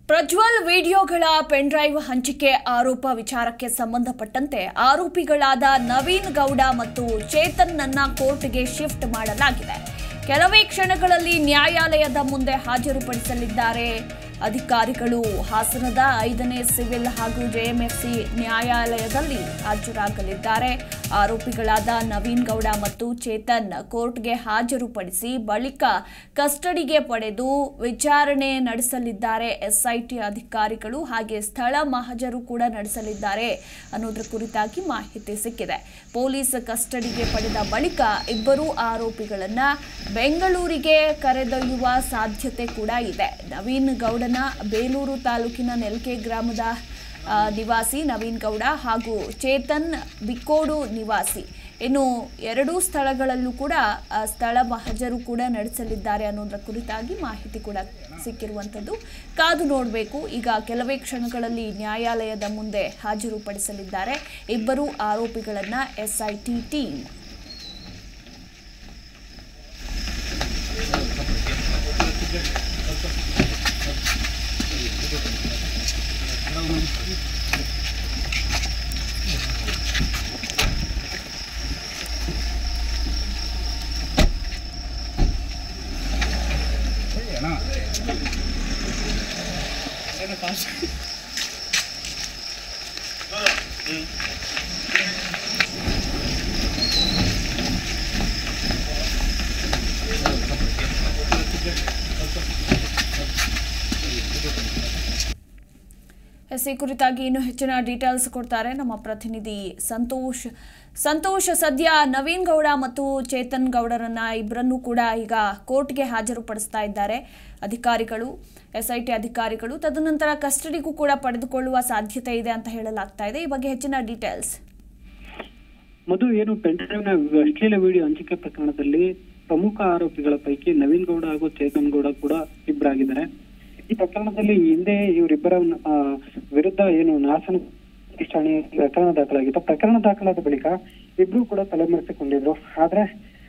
ಪ್ರಜ್ವಲ್ ವಿಡಿಯೋಗಳ ಪೆನ್ಡ್ರೈವ್ ಹಂಚಿಕೆ ಆರೋಪ ವಿಚಾರಕ್ಕೆ ಸಂಬಂಧಪಟ್ಟಂತೆ ಆರೋಪಿಗಳಾದ ನವೀನ್ ಗೌಡ ಮತ್ತು ಚೇತನ್ನನ್ನ ಕೋರ್ಟ್ಗೆ ಶಿಫ್ಟ್ ಮಾಡಲಾಗಿದೆ ಕೆಲವೇ ಕ್ಷಣಗಳಲ್ಲಿ ನ್ಯಾಯಾಲಯದ ಮುಂದೆ ಹಾಜರುಪಡಿಸಲಿದ್ದಾರೆ ಅಧಿಕಾರಿಗಳು ಹಾಸನದ ಐದನೇ ಸಿವಿಲ್ ಹಾಗೂ ಜೆಎಂಎಫ್ಸಿ ನ್ಯಾಯಾಲಯದಲ್ಲಿ ಹಾಜರಾಗಲಿದ್ದಾರೆ ಆರೋಪಿಗಳಾದ ನವೀನ್ ಗೌಡ ಮತ್ತು ಚೇತನ್ ಕೋರ್ಟ್ಗೆ ಹಾಜರುಪಡಿಸಿ ಬಳಿಕ ಕಸ್ಟಡಿಗೆ ಪಡೆದು ವಿಚಾರಣೆ ನಡೆಸಲಿದ್ದಾರೆ ಎಸ್ಐಟಿ ಅಧಿಕಾರಿಗಳು ಹಾಗೆ ಸ್ಥಳ ಮಹಜರು ಕೂಡ ನಡೆಸಲಿದ್ದಾರೆ ಅನ್ನೋದ್ರ ಕುರಿತಾಗಿ ಮಾಹಿತಿ ಸಿಕ್ಕಿದೆ ಪೊಲೀಸ್ ಕಸ್ಟಡಿಗೆ ಪಡೆದ ಬಳಿಕ ಇಬ್ಬರು ಆರೋಪಿಗಳನ್ನ ಬೆಂಗಳೂರಿಗೆ ಕರೆದೊಯ್ಯುವ ಸಾಧ್ಯತೆ ಕೂಡ ಇದೆ ನವೀನ್ ಗೌಡನ ಬೇಲೂರು ತಾಲೂಕಿನ ನೆಲ್ಕೆ ಗ್ರಾಮದ ಆ, ನಿವಾಸಿ ನವೀನ್ ಗೌಡ ಹಾಗೂ ಚೇತನ್ ಬಿಕ್ಕೋಡು ನಿವಾಸಿ ಇನ್ನು ಎರಡೂ ಸ್ಥಳಗಳಲ್ಲೂ ಕೂಡ ಆ, ಸ್ಥಳ ಮಹಜರು ಕೂಡ ನಡೆಸಲಿದ್ದಾರೆ ಅನ್ನೋದರ ಕುರಿತಾಗಿ ಮಾಹಿತಿ ಕೂಡ ಸಿಕ್ಕಿರುವಂಥದ್ದು ಕಾದು ನೋಡಬೇಕು ಈಗ ಕೆಲವೇ ಕ್ಷಣಗಳಲ್ಲಿ ನ್ಯಾಯಾಲಯದ ಮುಂದೆ ಹಾಜರುಪಡಿಸಲಿದ್ದಾರೆ ಇಬ್ಬರು ಆರೋಪಿಗಳನ್ನ ಎಸ್ಐಟಿ ಟೀಮ್ ಎಸ್ ಈ ಕುರಿತಾಗಿ ಇನ್ನೂ ಹೆಚ್ಚಿನ ಡೀಟೇಲ್ಸ್ ಕೊಡ್ತಾರೆ ನಮ್ಮ ಪ್ರತಿನಿಧಿ ಸಂತೋಷ್ ಸಂತೋಷ್ ಸದ್ಯ ನವೀನ್ ಗೌಡ ಮತ್ತು ಚೇತನ್ ಗೌಡರನ್ನ ಇಬ್ಬರನ್ನೂ ಕೂಡ ಈಗ ಕೋರ್ಟ್ಗೆ ಹಾಜರುಪಡಿಸ್ತಾ ಇದ್ದಾರೆ ಅಧಿಕಾರಿಗಳು ಎಸ್ಐಟಿ ಅಧಿಕಾರಿಗಳು ತದನಂತರ ಕಸ್ಟಡಿಗೂ ಕೂಡ ಪಡೆದುಕೊಳ್ಳುವ ಸಾಧ್ಯತೆ ಇದೆ ಅಂತ ಹೇಳಲಾಗ್ತಾ ಇದೆ ಈ ಬಗ್ಗೆ ಹೆಚ್ಚಿನ ಡೀಟೇಲ್ಸ್ ಮಧು ಏನು ಪೆಂಡ್ರೈವ್ನ ಅಶ್ಲೀಲ ವಿಡಿಯೋ ಹಂಚಿಕೆ ಪ್ರಕರಣದಲ್ಲಿ ಪ್ರಮುಖ ಆರೋಪಿಗಳ ಪೈಕಿ ನವೀನ್ ಗೌಡ ಹಾಗೂ ಚೇತನ್ ಗೌಡ ಕೂಡ ಇಬ್ಬರಾಗಿದ್ದಾರೆ ಈ ಪ್ರಕರಣದಲ್ಲಿ ಈ ಹಿಂದೆ ಇವರಿಬ್ಬರ ಆ, ವಿರುದ್ಧ ಏನು ನಾಸನ ಠಾಣೆ ಪ್ರಕರಣ ದಾಖಲಾಗಿತ್ತು ಪ್ರಕರಣ ದಾಖಲಾದ ಬಳಿಕ ಇಬ್ರು ಕೂಡ ತಲೆಮರೆಸಿಕೊಂಡಿದ್ರು ಆದ್ರೆ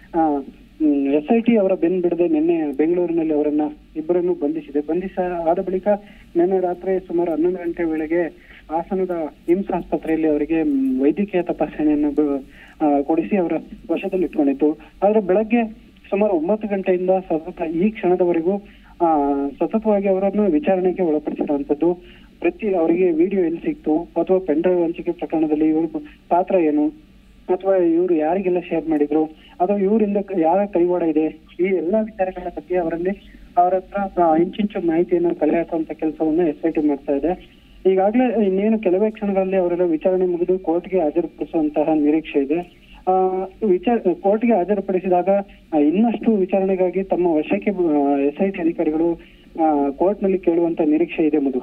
ಎಸ್ ಐ ಟಿ ಅವರ ಬೆನ್ ಬಿಡದೆ ನಿನ್ನೆ ಬೆಂಗಳೂರಿನಲ್ಲಿ ಅವರನ್ನ ಇಬ್ಬರನ್ನು ಬಂಧಿಸಿದೆ ಬಂಧಿಸ ಆದ ಬಳಿಕ ನಿನ್ನೆ ರಾತ್ರಿ ಸುಮಾರು ಹನ್ನೊಂದು ಗಂಟೆ ವೇಳೆಗೆ ಹಾಸನದ ಇಮ್ಸ್ ಆಸ್ಪತ್ರೆಯಲ್ಲಿ ಅವರಿಗೆ ಮ್, ವೈದ್ಯಕೀಯ ತಪಾಸಣೆಯನ್ನು ಬ- ಆ, ಕೊಡಿಸಿ ಅವರ ವಶದಲ್ಲಿ ಇಟ್ಕೊಂಡಿತ್ತು ಆದ್ರೆ ಬೆಳಗ್ಗೆ ಸುಮಾರು ಒಂಬತ್ತು ಗಂಟೆಯಿಂದ ಸತತ ಈ ಕ್ಷಣದವರೆಗೂ ಆ ಸತತವಾಗಿ ಅವರನ್ನು ವಿಚಾರಣೆಗೆ ಒಳಪಡಿಸಿರುವಂತದ್ದು ಪ್ರತಿ ಅವರಿಗೆ ವಿಡಿಯೋ ಎಲ್ಲಿ ಸಿಕ್ತು ಅಥವಾ ಪೆನ್ಡ್ರೈವ್ ಹಂಚಿಕೆ ಪ್ರಕರಣದಲ್ಲಿ ಇವ್ರ ಪಾತ್ರ ಏನು ಅಥವಾ ಇವರು ಯಾರಿಗೆಲ್ಲ ಶೇರ್ ಮಾಡಿದ್ರು ಅಥವಾ ಇವರಿಂದ ಯಾವ ಕೈವಾಡ ಇದೆ ಈ ಎಲ್ಲಾ ವಿಚಾರಗಳ ಬಗ್ಗೆ ಅವರಲ್ಲಿ ಅವರ ಹತ್ರ ಆ, ಇಂಚಿಂಚು ಮಾಹಿತಿಯನ್ನು ಕಲೆ ಹಾಕುವಂತ ಕೆಲಸವನ್ನ ಎಸ್ ಐ ಟಿ ಮಾಡ್ತಾ ಇದೆ ಈಗಾಗಲೇ ಇನ್ನೇನು ಕೆಲವೇ ಕ್ಷಣಗಳಲ್ಲಿ ಅವರೆಲ್ಲ ವಿಚಾರಣೆ ಮುಗಿದು ಕೋರ್ಟ್ಗೆ ಹಾಜರುಪಡಿಸುವಂತಹ ನಿರೀಕ್ಷೆ ಇದೆ ಆ ವಿಚಾರ ಕೋರ್ಟ್ಗೆ ಹಾಜರುಪಡಿಸಿದಾಗ ಆ, ಇನ್ನಷ್ಟು ವಿಚಾರಣೆಗಾಗಿ ತಮ್ಮ ವಶಕ್ಕೆ ಎಸ್ ಐ ಟಿ ಅಧಿಕಾರಿಗಳು ಕೋರ್ಟ್ ನಲ್ಲಿ ಕೇಳುವಂತ ನಿರೀಕ್ಷೆ ಇದೆ ಮಧು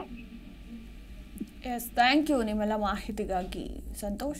ಎಸ್ ಥ್ಯಾಂಕ್ ಯು ನಿಮ್ಮೆಲ್ಲ ಮಾಹಿತಿಗಾಗಿ ಸಂತೋಷ್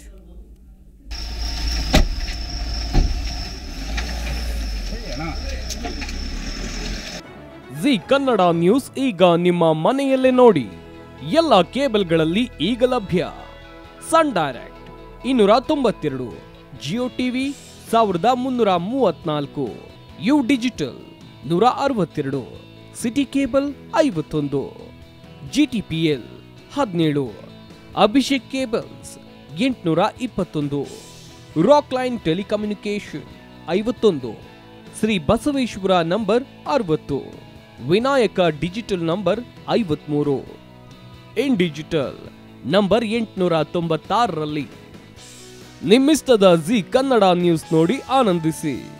ಜಿ ಕನ್ನಡ ನ್ಯೂಸ್ ಈಗ ನಿಮ್ಮ ಮನೆಯಲ್ಲೇ ನೋಡಿ ಎಲ್ಲ ಕೇಬಲ್ಗಳಲ್ಲಿ ಈಗ ಲಭ್ಯ ಸನ್ ಡೈರೆಕ್ಟ್ ಇನ್ನೂರ ತೊಂಬತ್ತೆರಡು ಜಿಯೋ ಟಿವಿ ಸಾವಿರದ ಮುನ್ನೂರ ಮೂವತ್ನಾಲ್ಕು ಯು ಡಿಜಿಟಲ್ ನೂರ ಅರವತ್ತೆರಡು ಸಿಟಿ ಕೇಬಲ್ ಐವತ್ತೊಂದು ಜಿಟಿಪಿಎಲ್ ಹದಿನೇಳು ಅಭಿಷೇಕ್ ಕೇಬಲ್ಸ್ ಎಂಟುನೂರ ಇಪ್ಪತ್ತೊಂದು ರಾಕ್ ಲೈನ್ ಟೆಲಿಕಮ್ಯುನಿಕೇಶನ್ ಐವತ್ತೊಂದು ಶ್ರೀ ಬಸವೇಶ್ವರ ನಂಬರ್ ಅರವತ್ತು ವಿನಾಯಕ ಡಿಜಿಟಲ್ ನಂಬರ್ ಐವತ್ಮೂರು ಇನ್ ಡಿಜಿಟಲ್ ನಂಬರ್ ಎಂಟುನೂರ ತೊಂಬತ್ತಾರರಲ್ಲಿ ನಿಮ್ಮಿಸ್ತದ ಜಿ ಕನ್ನಡ ನ್ಯೂಸ್ ನೋಡಿ ಆನಂದಿಸಿ